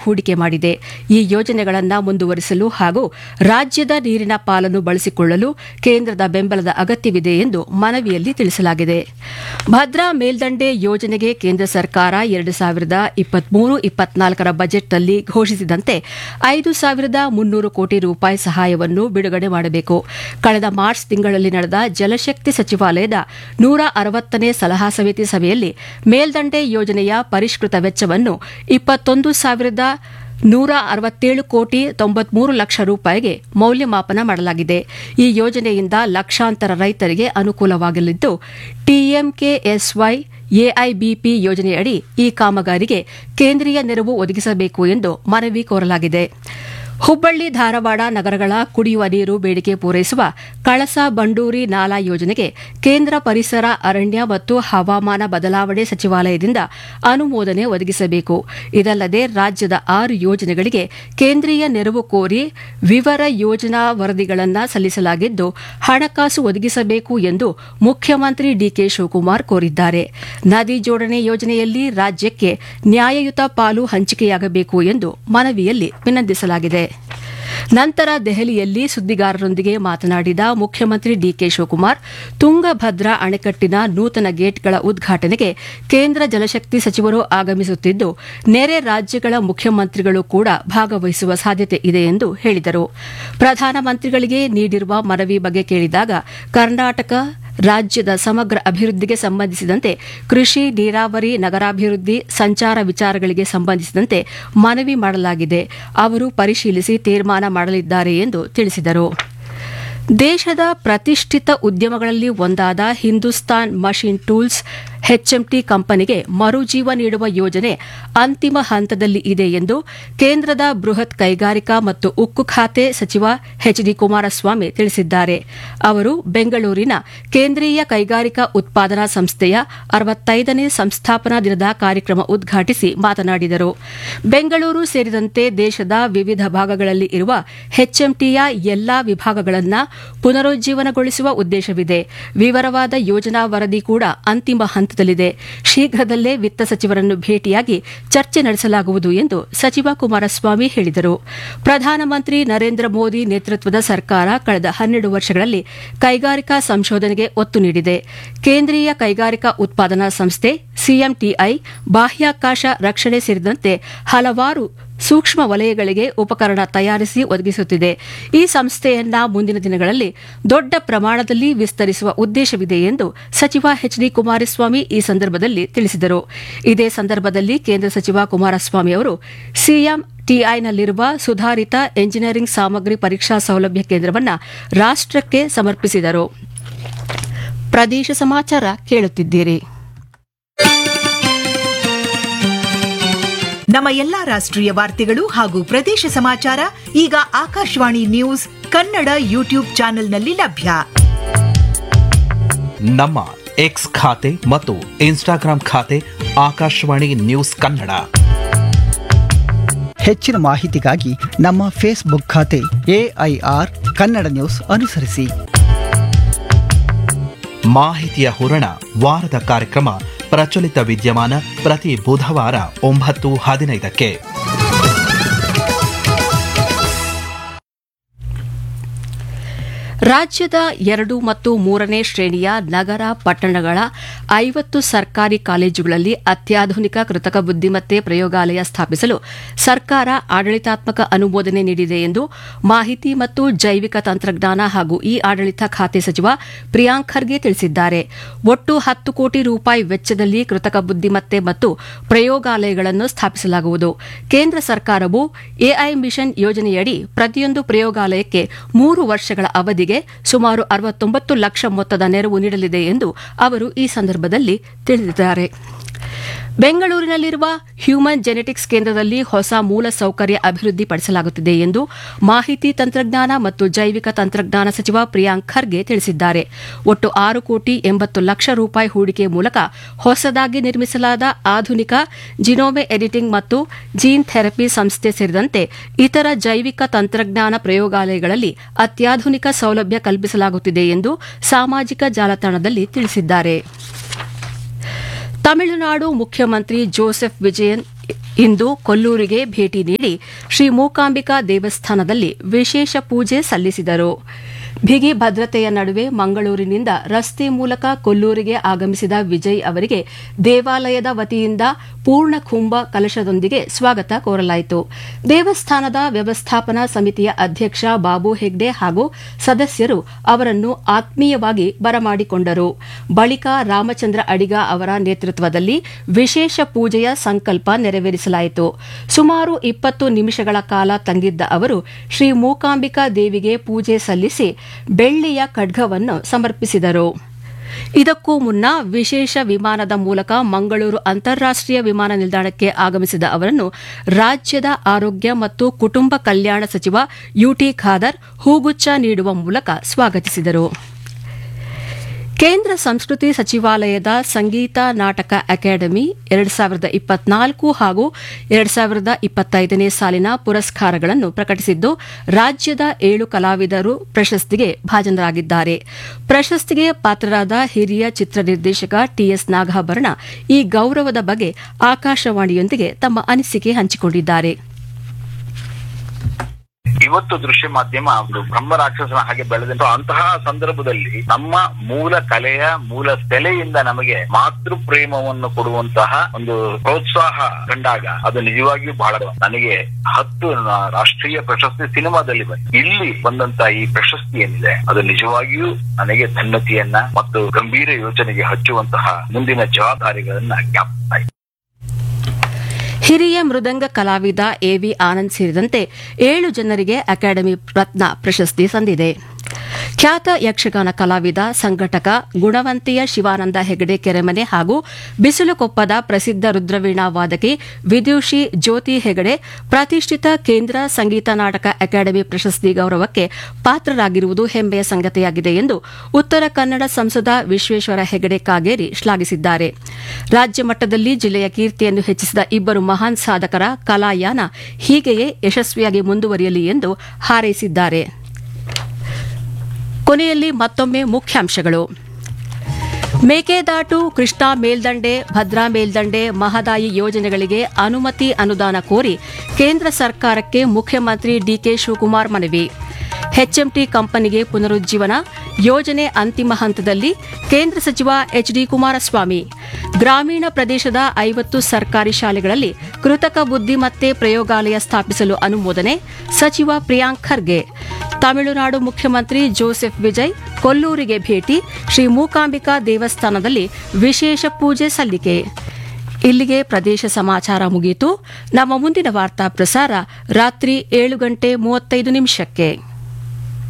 ಹೂಡಿಕೆ ಮಾಡಿದೆ ಈ ಯೋಜನೆಗಳನ್ನು ಮುಂದುವರಿಸಲು ಹಾಗೂ ರಾಜ್ಯದ ನೀರಿನ ಪಾಲನ್ನು ಬಳಸಿಕೊಳ್ಳಲು ಕೇಂದ್ರದ ಬೆಂಬಲದ ಅಗತ್ಯವಿದೆ ಎಂದು ಮನವಿಯಲ್ಲಿ ತಿಳಿಸಲಾಗಿದೆ ಭದ್ರಾ ಮೇಲ್ದಂಡೆ ಯೋಜನೆಗೆ ಕೇಂದ್ರ ಸರ್ಕಾರ ಎರಡು ಸಾವಿರದ ಇಪ್ಪತ್ಮೂರು ಇಪ್ಪತ್ನಾಲ್ಕರ ಬಜೆಟ್ನಲ್ಲಿ ಘೋಷಿಸಿದಂತೆ ಐದು ಸಾವಿರದ ಮುನ್ನೂರು ಕೋಟಿ ರೂಪಾಯಿ ಸಹಾಯವನ್ನು ಬಿಡುಗಡೆ ಮಾಡಬೇಕು ಕಳೆದ ಮಾರ್ಚ್ ತಿಂಗಳಲ್ಲಿ ನಡೆದ ಜಲಶಕ್ತಿ ಸಚಿವಾಲಯದ ನೂರ ಅರವತ್ತನೇ ಸಲಹಾ ಸಮಿತಿ ಸಭೆಯಲ್ಲಿ ಮೇಲ್ದಂಡೆ ಯೋಜನೆಯ ಪರಿಷ್ಕೃತ ವೆಚ್ಚವನ್ನು ಇಪ್ಪತ್ತೊಂದು ಸಾವಿರದ ನೂರ ಅರವತ್ತೇಳು ಕೋಟಿ ತೊಂಬತ್ಮೂರು ಲಕ್ಷ ರೂಪಾಯಿಗೆ ಮೌಲ್ಯಮಾಪನ ಮಾಡಲಾಗಿದೆ ಈ ಯೋಜನೆಯಿಂದ ಲಕ್ಷಾಂತರ ರೈತರಿಗೆ ಅನುಕೂಲವಾಗಲಿದ್ದು ಟಿಎಂಕೆಎಸ್ವೈ ಎಐಬಿಪಿ ಯೋಜನೆಯಡಿ ಈ ಕಾಮಗಾರಿಗೆ ಕೇಂದ್ರೀಯ ನೆರವು ಒದಗಿಸಬೇಕು ಎಂದು ಮನವಿ ಕೋರಲಾಗಿದೆ ಹುಬ್ಬಳ್ಳಿ ಧಾರವಾಡ ನಗರಗಳ ಕುಡಿಯುವ ನೀರು ಬೇಡಿಕೆ ಪೂರೈಸುವ ಕಳಸಾ ಬಂಡೂರಿ ನಾಲಾ ಯೋಜನೆಗೆ ಕೇಂದ್ರ ಪರಿಸರ ಅರಣ್ಯ ಮತ್ತು ಹವಾಮಾನ ಬದಲಾವಣೆ ಸಚಿವಾಲಯದಿಂದ ಅನುಮೋದನೆ ಒದಗಿಸಬೇಕು ಇದಲ್ಲದೆ ರಾಜ್ಯದ ಆರು ಯೋಜನೆಗಳಿಗೆ ಕೇಂದ್ರೀಯ ನೆರವು ಕೋರಿ ವಿವರ ಯೋಜನಾ ವರದಿಗಳನ್ನು ಸಲ್ಲಿಸಲಾಗಿದ್ದು ಹಣಕಾಸು ಒದಗಿಸಬೇಕು ಎಂದು ಮುಖ್ಯಮಂತ್ರಿ ಡಿಕೆ ಶಿವಕುಮಾರ್ ಕೋರಿದ್ದಾರೆ ನದಿ ಜೋಡಣೆ ಯೋಜನೆಯಲ್ಲಿ ರಾಜ್ಯಕ್ಕೆ ನ್ಯಾಯಯುತ ಪಾಲು ಹಂಚಿಕೆಯಾಗಬೇಕು ಎಂದು ಮನವಿಯಲ್ಲಿ ವಿನಂತಿಸಲಾಗಿದೆ ನಂತರ ದೆಹಲಿಯಲ್ಲಿ ಸುದ್ದಿಗಾರರೊಂದಿಗೆ ಮಾತನಾಡಿದ ಮುಖ್ಯಮಂತ್ರಿ ಡಿಕೆ ಶಿವಕುಮಾರ್ ತುಂಗಭದ್ರಾ ಅಣೆಕಟ್ಟಿನ ನೂತನ ಗೇಟ್ಗಳ ಉದ್ಘಾಟನೆಗೆ ಕೇಂದ್ರ ಜಲಶಕ್ತಿ ಸಚಿವರು ಆಗಮಿಸುತ್ತಿದ್ದು ನೆರೆ ರಾಜ್ಯಗಳ ಮುಖ್ಯಮಂತ್ರಿಗಳು ಕೂಡ ಭಾಗವಹಿಸುವ ಸಾಧ್ಯತೆ ಇದೆ ಎಂದು ಹೇಳಿದರು ಪ್ರಧಾನಮಂತ್ರಿಗಳಿಗೆ ನೀಡಿರುವ ಮನವಿ ಬಗ್ಗೆ ಕೇಳಿದಾಗ ಕರ್ನಾಟಕ ರಾಜ್ಯದ ಸಮಗ್ರ ಅಭಿವೃದ್ಧಿಗೆ ಸಂಬಂಧಿಸಿದಂತೆ ಕೃಷಿ ನೀರಾವರಿ ನಗರಾಭಿವೃದ್ಧಿ ಸಂಚಾರ ವಿಚಾರಗಳಿಗೆ ಸಂಬಂಧಿಸಿದಂತೆ ಮನವಿ ಮಾಡಲಾಗಿದೆ ಅವರು ಪರಿಶೀಲಿಸಿ ತೀರ್ಮಾನ ಮಾಡಲಿದ್ದಾರೆ ಎಂದು ತಿಳಿಸಿದರು ದೇಶದ ಪ್ರತಿಷ್ಠಿತ ಉದ್ಯಮಗಳಲ್ಲಿ ಒಂದಾದ ಹಿಂದೂಸ್ತಾನ್ ಮಷಿನ್ ಟೂಲ್ಸ್ ಎಚ್ಎಂಟಿ ಕಂಪನಿಗೆ ಮರುಜೀವ ನೀಡುವ ಯೋಜನೆ ಅಂತಿಮ ಹಂತದಲ್ಲಿ ಇದೆ ಎಂದು ಕೇಂದ್ರದ ಬೃಹತ್ ಕೈಗಾರಿಕಾ ಮತ್ತು ಉಕ್ಕು ಖಾತೆ ಸಚಿವ ಎಚ್ ಡಿ ಕುಮಾರಸ್ವಾಮಿ ತಿಳಿಸಿದ್ದಾರೆ ಅವರು ಬೆಂಗಳೂರಿನ ಕೇಂದ್ರೀಯ ಕೈಗಾರಿಕಾ ಉತ್ಪಾದನಾ ಸಂಸ್ಥೆಯ ಅರವತ್ತೈದನೇ ಸಂಸ್ಥಾಪನಾ ದಿನದ ಕಾರ್ಯಕ್ರಮ ಉದ್ಘಾಟಿಸಿ ಮಾತನಾಡಿದರು ಬೆಂಗಳೂರು ಸೇರಿದಂತೆ ದೇಶದ ವಿವಿಧ ಭಾಗಗಳಲ್ಲಿ ಇರುವ ಎಚ್ಎಂಟಿಯ ಎಲ್ಲಾ ವಿಭಾಗಗಳನ್ನು ಪುನರುಜ್ಜೀವನಗೊಳಿಸುವ ಉದ್ದೇಶವಿದೆ ವಿವರವಾದ ಯೋಜನಾ ವರದಿ ಕೂಡ ಅಂತಿಮ ಹಂತದಲ್ಲಿದೆ ಶೀಘ್ರದಲ್ಲೇ ವಿತ್ತ ಸಚಿವರನ್ನು ಭೇಟಿಯಾಗಿ ಚರ್ಚೆ ನಡೆಸಲಾಗುವುದು ಎಂದು ಸಚಿವ ಕುಮಾರಸ್ವಾಮಿ ಹೇಳಿದರು ಪ್ರಧಾನಮಂತ್ರಿ ನರೇಂದ್ರ ಮೋದಿ ನೇತೃತ್ವದ ಸರ್ಕಾರ ಕಳೆದ ಹನ್ನೆರಡು ವರ್ಷಗಳಲ್ಲಿ ಕೈಗಾರಿಕಾ ಸಂಶೋಧನೆಗೆ ಒತ್ತು ನೀಡಿದೆ ಕೇಂದ್ರೀಯ ಕೈಗಾರಿಕಾ ಉತ್ಪಾದನಾ ಸಂಸ್ಥೆ ಸಿಎಂಟಿಐ ಬಾಹ್ಯಾಕಾಶ ರಕ್ಷಣೆ ಸೇರಿದಂತೆ ಹಲವಾರು ಸೂಕ್ಷ್ಮ ವಲಯಗಳಿಗೆ ಉಪಕರಣ ತಯಾರಿಸಿ ಒದಗಿಸುತ್ತಿದೆ ಈ ಸಂಸ್ಥೆಯನ್ನ ಮುಂದಿನ ದಿನಗಳಲ್ಲಿ ದೊಡ್ಡ ಪ್ರಮಾಣದಲ್ಲಿ ವಿಸ್ತರಿಸುವ ಉದ್ದೇಶವಿದೆ ಎಂದು ಸಚಿವ ಎಚ್ ಡಿ ಕುಮಾರಸ್ವಾಮಿ ಈ ಸಂದರ್ಭದಲ್ಲಿ ತಿಳಿಸಿದರು ಇದೇ ಸಂದರ್ಭದಲ್ಲಿ ಕೇಂದ್ರ ಸಚಿವ ಕುಮಾರಸ್ವಾಮಿ ಅವರು ಸಿಎಂ ಟಿಐನಲ್ಲಿರುವ ಸುಧಾರಿತ ಎಂಜಿನಿಯರಿಂಗ್ ಸಾಮಗ್ರಿ ಪರೀಕ್ಷಾ ಸೌಲಭ್ಯ ಕೇಂದ್ರವನ್ನು ರಾಷ್ಟಕ್ಕೆ ಸಮರ್ಪಿಸಿದರು ಪ್ರದೇಶ ಸಮಾಚಾರ ಕೇಳುತ್ತಿದ್ದೀರಿ ನಮ್ಮ ಎಲ್ಲಾ ರಾಷ್ಟ್ರೀಯ ವಾರ್ತೆಗಳು ಹಾಗೂ ಪ್ರದೇಶ ಸಮಾಚಾರ ಈಗ ಆಕಾಶವಾಣಿ ನ್ಯೂಸ್ ಕನ್ನಡ ಯೂಟ್ಯೂಬ್ ಚಾನೆಲ್ನಲ್ಲಿ ಲಭ್ಯ ನಮ್ಮ ಎಕ್ಸ್ ಖಾತೆ ಮತ್ತು ಇನ್ಸ್ಟಾಗ್ರಾಂ ಖಾತೆ ಆಕಾಶವಾಣಿ ನ್ಯೂಸ್ ಕನ್ನಡ ಹೆಚ್ಚಿನ ಮಾಹಿತಿಗಾಗಿ ನಮ್ಮ ಫೇಸ್ಬುಕ್ ಖಾತೆ ಎಐಆರ್ ಕನ್ನಡ ನ್ಯೂಸ್ ಅನುಸರಿಸಿ ಮಾಹಿತಿಯ ಹೂರಣ ವಾರದ ಕಾರ್ಯಕ್ರಮ ಪ್ರಚಲಿತ ವಿದ್ಯಮಾನ ಪ್ರತಿ ಬುಧವಾರ ಒಂಬತ್ತು ಹದಿನೈದಕ್ಕೆ ರಾಜ್ಯದ ಎರಡು ಮತ್ತು ಮೂರನೇ ಶ್ರೇಣಿಯ ನಗರ ಪಟ್ಟಣಗಳ ಐವತ್ತು ಸರ್ಕಾರಿ ಕಾಲೇಜುಗಳಲ್ಲಿ ಅತ್ಯಾಧುನಿಕ ಕೃತಕ ಬುದ್ದಿಮತ್ತೆ ಪ್ರಯೋಗಾಲಯ ಸ್ಥಾಪಿಸಲು ಸರ್ಕಾರ ಆಡಳಿತಾತ್ಮಕ ಅನುಮೋದನೆ ನೀಡಿದೆ ಎಂದು ಮಾಹಿತಿ ಮತ್ತು ಜೈವಿಕ ತಂತ್ರಜ್ಞಾನ ಹಾಗೂ ಇ ಆಡಳಿತ ಖಾತೆ ಸಚಿವ ಪ್ರಿಯಾಂಕ್ ಖರ್ಗೆ ತಿಳಿಸಿದ್ದಾರೆ ಒಟ್ಟು ಹತ್ತು ಕೋಟಿ ರೂಪಾಯಿ ವೆಚ್ಚದಲ್ಲಿ ಕೃತಕ ಬುದ್ದಿಮತ್ತೆ ಮತ್ತು ಪ್ರಯೋಗಾಲಯಗಳನ್ನು ಸ್ಥಾಪಿಸಲಾಗುವುದು ಕೇಂದ್ರ ಸರ್ಕಾರವು ಎಐ ಮಿಷನ್ ಯೋಜನೆಯಡಿ ಪ್ರತಿಯೊಂದು ಪ್ರಯೋಗಾಲಯಕ್ಕೆ ಮೂರು ವರ್ಷಗಳ ಅವಧಿಗೆ ಸುಮಾರು ಅರವತ್ತೊಂಬತ್ತು ಲಕ್ಷ ಮೊತ್ತದ ನೆರವು ನೀಡಲಿದೆ ಎಂದು ಅವರು ಈ ಸಂದರ್ಭದಲ್ಲಿ ತಿಳಿಸಿದ್ದಾರೆ ಬೆಂಗಳೂರಿನಲ್ಲಿರುವ ಹ್ಯೂಮನ್ ಜೆನೆಟಿಕ್ಸ್ ಕೇಂದ್ರದಲ್ಲಿ ಹೊಸ ಮೂಲ ಸೌಕರ್ಯ ಅಭಿವೃದ್ಧಿಪಡಿಸಲಾಗುತ್ತಿದೆ ಎಂದು ಮಾಹಿತಿ ತಂತ್ರಜ್ಞಾನ ಮತ್ತು ಜೈವಿಕ ತಂತ್ರಜ್ಞಾನ ಸಚಿವ ಪ್ರಿಯಾಂಕ್ ಖರ್ಗೆ ತಿಳಿಸಿದ್ದಾರೆ ಒಟ್ಟು ಆರು ಕೋಟಿ ಎಂಬತ್ತು ಲಕ್ಷ ರೂಪಾಯಿ ಹೂಡಿಕೆ ಮೂಲಕ ಹೊಸದಾಗಿ ನಿರ್ಮಿಸಲಾದ ಆಧುನಿಕ ಜಿನೋಮೆ ಎಡಿಟಿಂಗ್ ಮತ್ತು ಜೀನ್ ಥೆರಪಿ ಸಂಸ್ಥೆ ಸೇರಿದಂತೆ ಇತರ ಜೈವಿಕ ತಂತ್ರಜ್ಞಾನ ಪ್ರಯೋಗಾಲಯಗಳಲ್ಲಿ ಅತ್ಯಾಧುನಿಕ ಸೌಲಭ್ಯ ಕಲ್ಪಿಸಲಾಗುತ್ತಿದೆ ಎಂದು ಸಾಮಾಜಿಕ ಜಾಲತಾಣದಲ್ಲಿ ತಿಳಿಸಿದ್ದಾರೆ ತಮಿಳುನಾಡು ಮುಖ್ಯಮಂತ್ರಿ ಜೋಸೆಫ್ ವಿಜಯನ್ ಇಂದು ಕೊಲ್ಲೂರಿಗೆ ಭೇಟಿ ನೀಡಿ ಶ್ರೀ ಮೂಕಾಂಬಿಕಾ ದೇವಸ್ಥಾನದಲ್ಲಿ ವಿಶೇಷ ಪೂಜೆ ಸಲ್ಲಿಸಿದರು ಬಿಗಿ ಭದ್ರತೆಯ ನಡುವೆ ಮಂಗಳೂರಿನಿಂದ ರಸ್ತೆ ಮೂಲಕ ಕೊಲ್ಲೂರಿಗೆ ಆಗಮಿಸಿದ ವಿಜಯ್ ಅವರಿಗೆ ದೇವಾಲಯದ ವತಿಯಿಂದ ಪೂರ್ಣ ಕುಂಭ ಕಲಶದೊಂದಿಗೆ ಸ್ವಾಗತ ಕೋರಲಾಯಿತು ದೇವಸ್ಥಾನದ ವ್ಯವಸ್ಥಾಪನಾ ಸಮಿತಿಯ ಅಧ್ಯಕ್ಷ ಬಾಬು ಹೆಗ್ಡೆ ಹಾಗೂ ಸದಸ್ಯರು ಅವರನ್ನು ಆತ್ಮೀಯವಾಗಿ ಬರಮಾಡಿಕೊಂಡರು ಬಳಿಕ ರಾಮಚಂದ್ರ ಅಡಿಗ ಅವರ ನೇತೃತ್ವದಲ್ಲಿ ವಿಶೇಷ ಪೂಜೆಯ ಸಂಕಲ್ಪ ನೆರವೇರಿಸಲಾಯಿತು ಸುಮಾರು ಇಪ್ಪತ್ತು ನಿಮಿಷಗಳ ಕಾಲ ತಂಗಿದ್ದ ಅವರು ಶ್ರೀ ಮೂಕಾಂಬಿಕಾ ದೇವಿಗೆ ಪೂಜೆ ಸಲ್ಲಿಸಿ ಬೆಳ್ಳಿಯ ಖಡ್ಗವನ್ನು ಸಮರ್ಪಿಸಿದರು ಇದಕ್ಕೂ ಮುನ್ನ ವಿಶೇಷ ವಿಮಾನದ ಮೂಲಕ ಮಂಗಳೂರು ಅಂತಾರಾಷ್ಟೀಯ ವಿಮಾನ ನಿಲ್ದಾಣಕ್ಕೆ ಆಗಮಿಸಿದ ಅವರನ್ನು ರಾಜ್ಯದ ಆರೋಗ್ಯ ಮತ್ತು ಕುಟುಂಬ ಕಲ್ಯಾಣ ಸಚಿವ ಯುಟಿ ಖಾದರ್ ಹೂಗುಚ್ಛ ನೀಡುವ ಮೂಲಕ ಸ್ವಾಗತಿಸಿದರು ಕೇಂದ್ರ ಸಂಸ್ಕೃತಿ ಸಚಿವಾಲಯದ ಸಂಗೀತ ನಾಟಕ ಅಕಾಡೆಮಿ ಎರಡು ಸಾವಿರದ ಇಪ್ಪತ್ನಾಲ್ಕು ಹಾಗೂ ಎರಡು ಸಾವಿರದ ಇಪ್ಪತ್ತೈದನೇ ಸಾಲಿನ ಪುರಸ್ಕಾರಗಳನ್ನು ಪ್ರಕಟಿಸಿದ್ದು ರಾಜ್ಯದ ಏಳು ಕಲಾವಿದರು ಪ್ರಶಸ್ತಿಗೆ ಭಾಜನರಾಗಿದ್ದಾರೆ ಪ್ರಶಸ್ತಿಗೆ ಪಾತ್ರರಾದ ಹಿರಿಯ ಚಿತ್ರ ನಿರ್ದೇಶಕ ಟಿಎಸ್ ನಾಗಾಭರಣ ಈ ಗೌರವದ ಬಗ್ಗೆ ಆಕಾಶವಾಣಿಯೊಂದಿಗೆ ತಮ್ಮ ಅನಿಸಿಕೆ ಹಂಚಿಕೊಂಡಿದ್ದಾರೆ ಇವತ್ತು ದೃಶ್ಯ ಮಾಧ್ಯಮ ಒಂದು ಬ್ರಹ್ಮ ರಾಕ್ಷಸನ ಹಾಗೆ ಬೆಳೆದ ಅಂತಹ ಸಂದರ್ಭದಲ್ಲಿ ನಮ್ಮ ಮೂಲ ಕಲೆಯ ಮೂಲ ಸೆಲೆಯಿಂದ ನಮಗೆ ಮಾತೃ ಪ್ರೇಮವನ್ನು ಕೊಡುವಂತಹ ಒಂದು ಪ್ರೋತ್ಸಾಹ ಕಂಡಾಗ ಅದು ನಿಜವಾಗಿಯೂ ಬಹಳ ನನಗೆ ಹತ್ತು ನ- ರಾಷ್ಟ್ರೀಯ ಪ್ರಶಸ್ತಿ ಸಿನಿಮಾದಲ್ಲಿ ಬಂತು ಇಲ್ಲಿ ಬಂದಂತ ಈ ಪ್ರಶಸ್ತಿ ಏನಿದೆ ಅದು ನಿಜವಾಗಿಯೂ ನನಗೆ ಧನ್ಯತೆಯನ್ನ ಮತ್ತು ಗಂಭೀರ ಯೋಚನೆಗೆ ಹಚ್ಚುವಂತಹ ಮುಂದಿನ ಜವಾಬ್ದಾರಿಗಳನ್ನ ಜ್ಞಾಪಿಸ್ತಾ ಇದೆ ಹಿರಿಯ ಮೃದಂಗ ಕಲಾವಿದ ಎವಿ ಆನಂದ್ ಸೇರಿದಂತೆ ಏಳು ಜನರಿಗೆ ಅಕಾಡೆಮಿ ರತ್ನ ಪ್ರಶಸ್ತಿ ಸಂದಿದೆ ಖ್ಯಾತ ಯಕ್ಷಗಾನ ಕಲಾವಿದ ಸಂಘಟಕ ಗುಣವಂತಿಯ ಶಿವಾನಂದ ಹೆಗಡೆ ಕೆರೆಮನೆ ಹಾಗೂ ಬಿಸಿಲುಕೊಪ್ಪದ ಪ್ರಸಿದ್ಧ ರುದ್ರವೀಣಾ ವಾದಕಿ ವಿದ್ಯುಷಿ ಜ್ಯೋತಿ ಹೆಗಡೆ ಪ್ರತಿಷ್ಠಿತ ಕೇಂದ್ರ ಸಂಗೀತ ನಾಟಕ ಅಕಾಡೆಮಿ ಪ್ರಶಸ್ತಿ ಗೌರವಕ್ಕೆ ಪಾತ್ರರಾಗಿರುವುದು ಹೆಮ್ಮೆಯ ಸಂಗತಿಯಾಗಿದೆ ಎಂದು ಉತ್ತರ ಕನ್ನಡ ಸಂಸದ ವಿಶ್ವೇಶ್ವರ ಹೆಗಡೆ ಕಾಗೇರಿ ಶ್ಲಾಘಿಸಿದ್ದಾರೆ ರಾಜ್ಯ ಮಟ್ಟದಲ್ಲಿ ಜಿಲ್ಲೆಯ ಕೀರ್ತಿಯನ್ನು ಹೆಚ್ಚಿಸಿದ ಇಬ್ಬರು ಮಹಾನ್ ಸಾಧಕರ ಕಲಾಯಾನ ಹೀಗೆಯೇ ಯಶಸ್ವಿಯಾಗಿ ಮುಂದುವರಿಯಲಿ ಎಂದು ಹಾರೈಸಿದ್ದಾರೆ ಕೊನೆಯಲ್ಲಿ ಮತ್ತೊಮ್ಮೆ ಮುಖ್ಯಾಂಶಗಳು ಮೇಕೆದಾಟು ಕೃಷ್ಣಾ ಮೇಲ್ದಂಡೆ ಭದ್ರಾ ಮೇಲ್ದಂಡೆ ಮಹದಾಯಿ ಯೋಜನೆಗಳಿಗೆ ಅನುಮತಿ ಅನುದಾನ ಕೋರಿ ಕೇಂದ್ರ ಸರ್ಕಾರಕ್ಕೆ ಮುಖ್ಯಮಂತ್ರಿ ಡಿಕೆ ಶಿವಕುಮಾರ್ ಮನವಿ ಎಚ್ಎಂಟಿ ಕಂಪನಿಗೆ ಪುನರುಜ್ಜೀವನ ಯೋಜನೆ ಅಂತಿಮ ಹಂತದಲ್ಲಿ ಕೇಂದ್ರ ಸಚಿವ ಎಚ್ಡಿ ಕುಮಾರಸ್ವಾಮಿ ಗ್ರಾಮೀಣ ಪ್ರದೇಶದ ಐವತ್ತು ಸರ್ಕಾರಿ ಶಾಲೆಗಳಲ್ಲಿ ಕೃತಕ ಬುದ್ದಿಮತ್ತೆ ಪ್ರಯೋಗಾಲಯ ಸ್ಥಾಪಿಸಲು ಅನುಮೋದನೆ ಸಚಿವ ಪ್ರಿಯಾಂಕ್ ಖರ್ಗೆ ತಮಿಳುನಾಡು ಮುಖ್ಯಮಂತ್ರಿ ಜೋಸೆಫ್ ವಿಜಯ್ ಕೊಲ್ಲೂರಿಗೆ ಭೇಟಿ ಶ್ರೀ ಮೂಕಾಂಬಿಕಾ ದೇವಸ್ಥಾನದಲ್ಲಿ ವಿಶೇಷ ಪೂಜೆ ಸಲ್ಲಿಕೆ ಇಲ್ಲಿಗೆ ಪ್ರದೇಶ ಸಮಾಚಾರ ಮುಗಿಯಿತು ನಮ್ಮ ಮುಂದಿನ ವಾರ್ತಾ ಪ್ರಸಾರ ರಾತ್ರಿ ಏಳು ಗಂಟೆ ಮೂವತ್ತೈದು ನಿಮಿಷಕ್ಕೆ